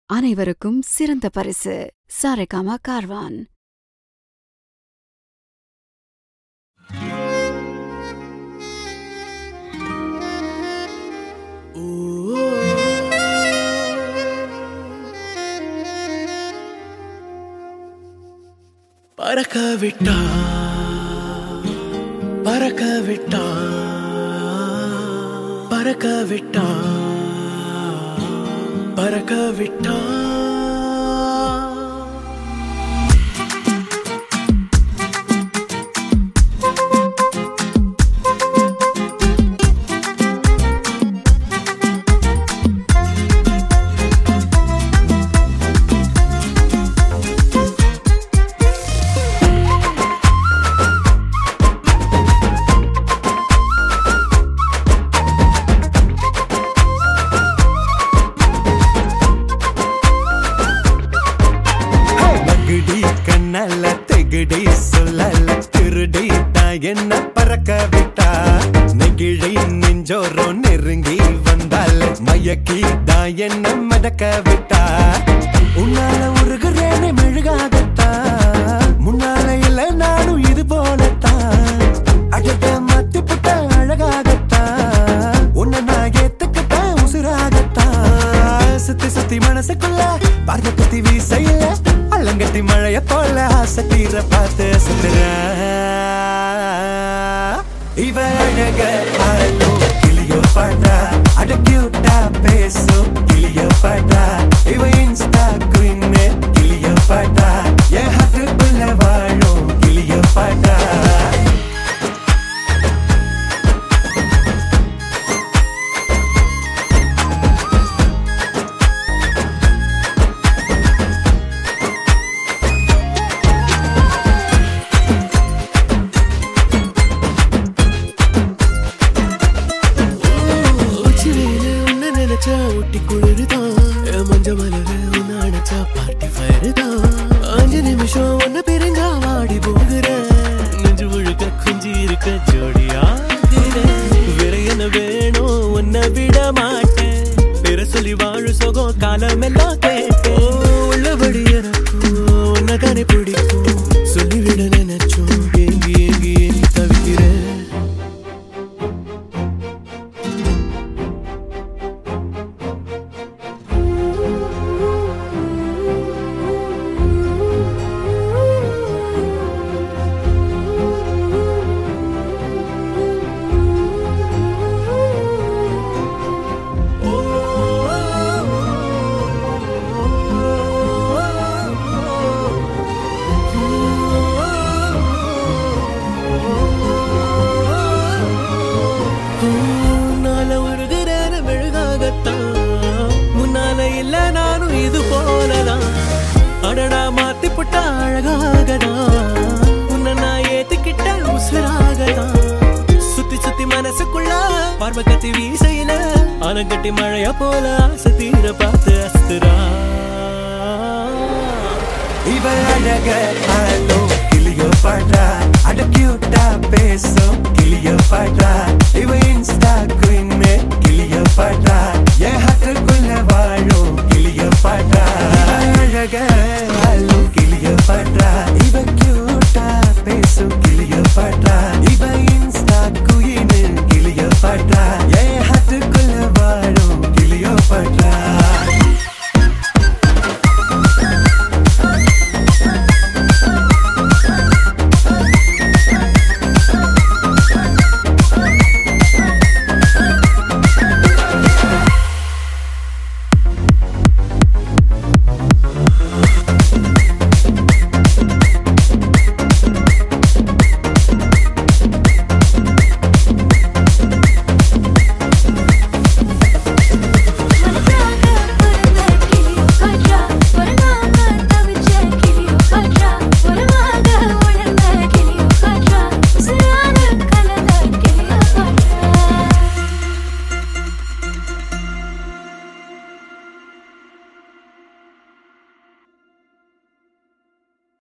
அனைவருக்கும் சிறந்த பரிசு சாரேகாமா கார்வான் பறக்க விட்டா பறக்க விட்டா பறக்க விட்டா பறக்க விட்டா மகுடி கண்ணல்ல தெகுடி சொல்லல திருடி தான் என்ன பறக்க விட்டா நெகிழி நெஞ்சோரோ நெருங்கி வந்தால மயக்கி தான் என்ன மடக்க விட்டா உன்னால உருகுறேனே மெழுகாகத்தான் முன்னால இல்ல நானும் இது போலத்தான் அழக மாத்தி புட்ட அழகாகத்தான் உன்னை நான் ஏத்துக்கிட்டேன் உசுராகத்தான் சுத்தி சுத்தி மனசுக்குள்ள பார்வை கத்தி வீசையில அல்லங்கட்டி மழைய போல ஆசை தீர பார்த்து சுத்துறேன் இவ அழக ஆளோ கிளியோ பாட்டா அட கியூட்டா பேசும் கிளியோ பாட்டா இவ இன்ஸ்டா குயின் கிளியோ பாட்டா என் ஹார்ட்டுக்குள்ள வாழும் கிளியோ பாட்டா உச்சி வெயில உன்னை நினைச்சா ஒட்டி குளிருதான் என் மஞ்ச மலரு உன்னை அணைச்சா பார்ட்டி ஃபயரு தான் அஞ்சு நிமிஷம் உன்னை பிரிஞ்சா வாடி போகிறேன் நெஞ்சு முழுக்க குஞ்சி இருக்க ஜோடியா வேற என்ன வேணும் உன்னை விட மாட்டேன் வேற சொல்லி வாழு சுகம் காலமெல்லாம் கேட்டேன் உள்ளபடி எனக்கும் உன்னை தானே பிடிக்கும் சொல்லிவிட நினைச்சோம் ஏங்கி ஏங்கி ஏங்கி தவிக்கிறேன் முன்னால ஒரு திரேன மெழுகாகத்தான் முன்னால இல்ல நானும் இது போலதான் அடடா மாத்தி புட்ட அழகாகதான் உன்னை நான் ஏத்துக்கிட்ட உசுராகதான் சுத்தி சுத்தி மனசுக்குள்ள பார்வை கத்தி வீசையில அணக்கட்டி மழையா போல ஆசை தீர பார்த்து அஸ்துரா இவ அழக ஆளோ கிளியோ பாட்டா அட கியூட்டா பேசும் கிளியோ பாட்டா இவ இன்ஸ்டா குயின் கிளியோ பாட்டா என் ஹார்ட்டுக்குள்ள வாழும்